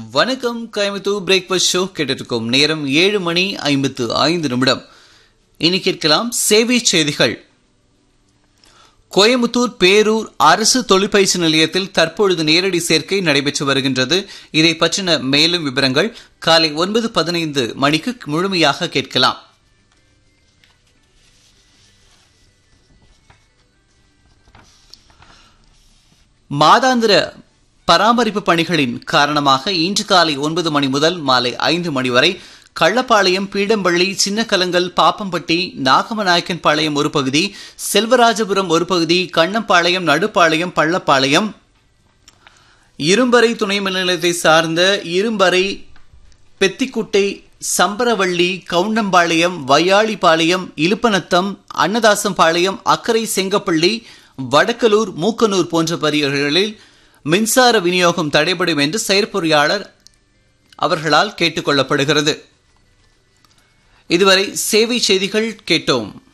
வணக்கம் Coimbatore breakfast show கேட்டிருக்கும் நேரம் ஏழு மணி ஐம்பத்து ஐந்து நிமிடம் இனி கேட்கலாம் சேவை செய்திகள் கோயம்புத்தூர் பேரூர் அரசு தொழிற்பயிற்சி நிலையத்தில் தற்பொழுது நேரடி சேர்க்கை நடைபெற்று வருகின்றது இதை பற்றின மேலும் விவரங்கள் காலை ஒன்பது பதினைந்து மணிக்கு முழுமையாக கேட்கலாம் மாதாந்திர பராமரிப்பு பணிகளின் காரணமாக இன்று காலை ஒன்பது மணி முதல் மாலை ஐந்து மணி வரை கள்ளப்பாளையம் பீடம்பள்ளி சின்னக்கலங்கல் பாப்பம்பட்டி நாகமநாயக்கன் பாளையம் ஒரு பகுதி செல்வராஜபுரம் ஒரு பகுதி கண்ணம்பாளையம் நடுப்பாளையம் பள்ளப்பாளையம் இரும்பறை துணை மின் நிலையத்தை சார்ந்த இரும்பறை பெத்திக்குட்டை சம்பரவள்ளி கவுண்டம்பாளையம் வையாளிபாளையம் இலுப்பநத்தம் அன்னதாசம்பாளையம் அக்கரை செங்கப்பள்ளி வடக்கலூர் மூக்கனூர் போன்ற பகுதிகளில் மின்சார விநியோகம் தடைபடும் என்று செயற்பொறியாளர் அவர்களால் கேட்டுக் கொள்ளப்படுகிறது இதுவரை சேவை செய்திகள் கேட்டோம்